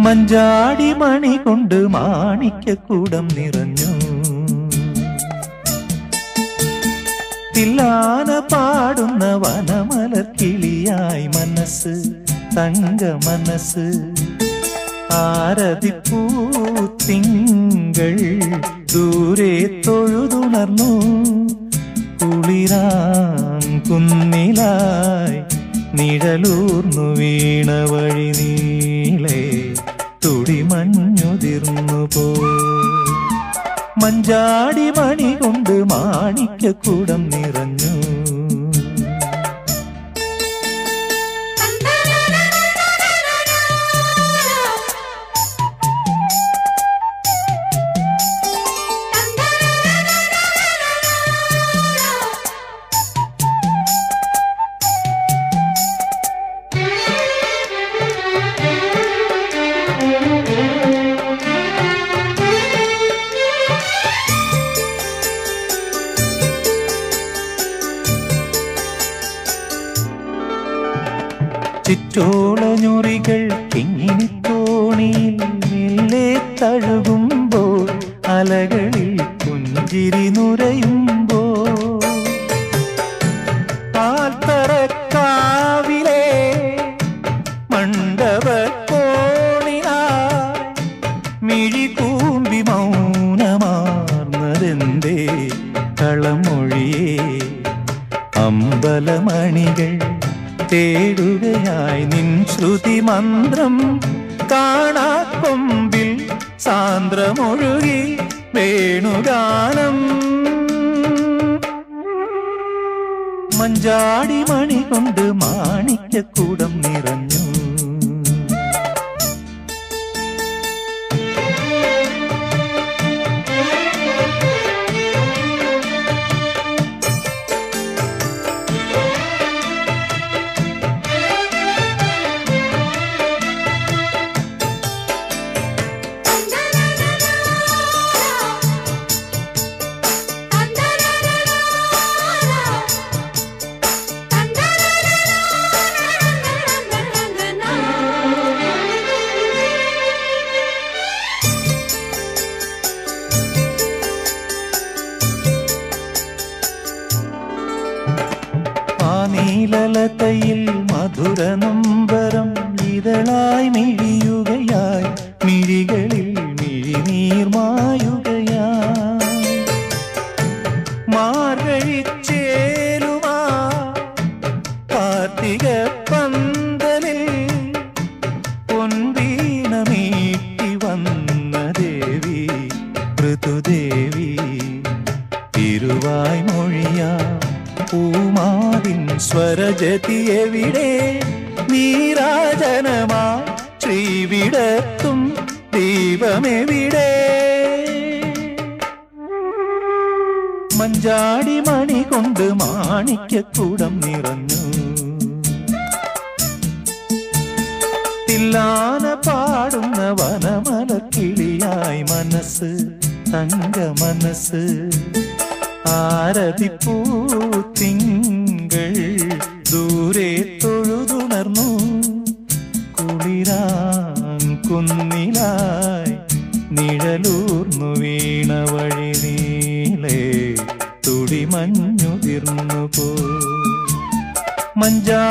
മഞ്ചാടി മണി കൊണ്ട് മാണിക്യക്കൂടം നിറഞ്ഞു തില്ലാന പാടുന്ന വനമലർ കിളിയായി മനസ്സ് തങ്ക മനസ്സ് ആരതിപ്പൂ തിങ്കൾ ദൂരെ തൊഴുതുണർന്നു കുളിരാം കുന്നിലായി നിഴലൂർന്നു വീണ വഴി നീളെ തുടിമഞ്ഞുതിർന്നു പോ മഞ്ചാടി മണി കൊണ്ട് മാണിക്യക്കൂടം നിറഞ്ഞു ചുറ്റോളഞ്ഞുറികൾ കിങ്ങിനി തോണിയിൽ മെല്ലെ തഴുകുമ്പോൾ അലകളിൽ പുഞ്ചിരി നുരയുമ്പോൾ ആൽത്തറക്കാവിലെ മണ്ഡപ കോണിനായി മിഴി കൂമ്പി മൗനമാർന്നതെന്തേ കളമൊഴിയേ അമ്പലമണികൾ തേടുകയായി നിൻ ശ്രുതി മന്ത്രം കാണാക്കൊമ്പിൽ സാന്ദ്രമൊഴുകി വേണുഗാനം മഞ്ചാടി മണി കൊണ്ട് മാണിക്യക്കൂടം നിറഞ്ഞു ആ നീലലതയിൽ മധുര നൊമ്പരം ഇതളായി മിഴിയുകയായി മിഴികളിൽ മിഴിനീർമായുകയായി മാർഗഴിച്ചേലുമാ കാർത്തിക പന്തലിൽ പൊൻവീണമീട്ടി വന്ന ദേവി ഋതുദേവി തിരുവായ് മൊഴിയാ പൂമാവിൻ സ്വരജതി എവിടെ നീരാജനമാ ശ്രീവിടത്തും ദീപമെവിടെ മഞ്ചാടി മണി കൊണ്ട് മാണിക്യക്കൂടം നിറഞ്ഞു തില്ലാന പാടുന്ന വനമല കിളിയായി മനസ്സ് തങ്ക മനസ്സ് ആരതിപ്പൂ തിങ്കൾ ദൂരെ തൊഴുതുണർന്നു കുളിരാൻ കുന്നിലായി നിഴലൂർന്നു വീണ വഴി നീളെ തുടിമഞ്ഞുതിർന്നു പോ മഞ്ചാ